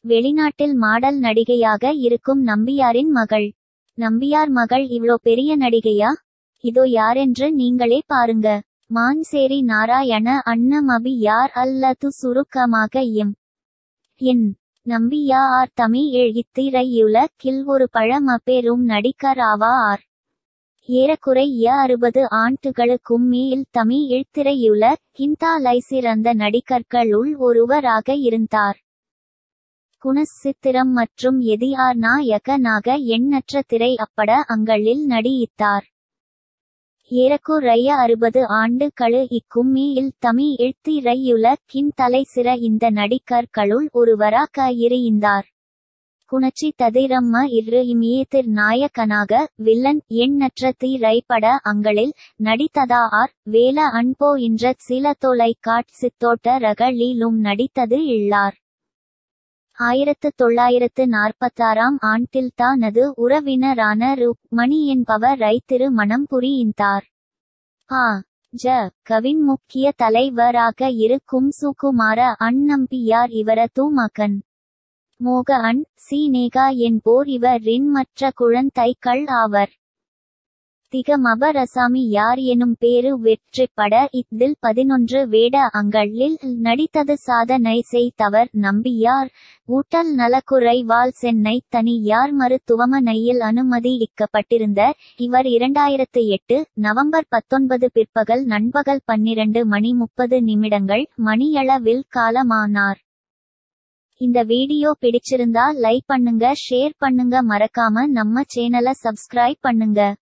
வெளிநாட்டில் மாடல் நடிகையாக இருக்கும் நம்பியாரின் மகள் நம்பியார் மகள் இவ்ளோ பெரிய நடிகையா இதோ யாரென்று நீங்களே பாருங்க மான்சேரி நாராயண அன்னமபி யார் அல்லது சுருக்கமாக எம் என் நம்பியார் தமிழ் இத்திரையுலகில் ஒரு பழமபெரும் நடிகர் ஆவார் ஏறக்குறைய அறுபது ஆண்டுகளுக்கும் மேல் தமிழ் இழ்திரையுலகின் தலை சிறந்த நடிகர்களுள் ஒருவராக இருந்தார் குணச்சித்திரம் மற்றும் எதியார் நாயகனாக எண்ணற்ற திரை அப்பட அங்களில் நடித்தார் ஏறக்குறைய அறுபது ஆண்டுகளு இக்கும் மேல் தமிழ் இழ்திரையுலகின் தலை சிற இந்த நடிகர்களுள் ஒருவராக இருந்தார் குணச்சி ததிரம்ம இரு இமியத்திர் நாயகனாக வில்லன் எண்ணற்ற திரைப்பட அங்களில் நடித்ததார் வேல அன்போ என்ற சில தொலைக்காட்சி தோட்டரகளிலும் நடித்தது இள்ளார் ஆயிரத்து தொள்ளாயிரத்து நாற்பத்தாறாம் ஆண்டில் தனது உறவினரான ருக்மணி என்பவரை திருமணம் புரிந்தார் ஆ ஜ கவின் முக்கிய தலைவராக இருக்கும் சுகுமார அண்ணம்பியார் இவரது மகன் மோகன் சீனேகா என்போர் இவரின் மற்ற குழந்தைகள் ஆவர் திகமபரசாமி யார் எனும் பேரு வெற்றிப்பட இதில் பதினொன்று வேட அங்களில் நடித்தது சாதனை செய்தவர் நம்பியார் ஊட்டல் நலக்குறைவால் சென்னை தனியார் மருத்துவமனையில் அனுமதிக்கப்பட்டிருந்த இவர் இரண்டாயிரத்து எட்டு நவம்பர் பத்தொன்பது பிற்பகல் நண்பகல் பன்னிரண்டு மணி முப்பது நிமிடங்கள் மணியளவில் காலமானார் இந்த வீடியோ பிடிச்சிருந்தா லைக் பண்ணுங்க ஷேர் பண்ணுங்க மறக்காம நம்ம சேனலை சப்ஸ்கிரைப் பண்ணுங்க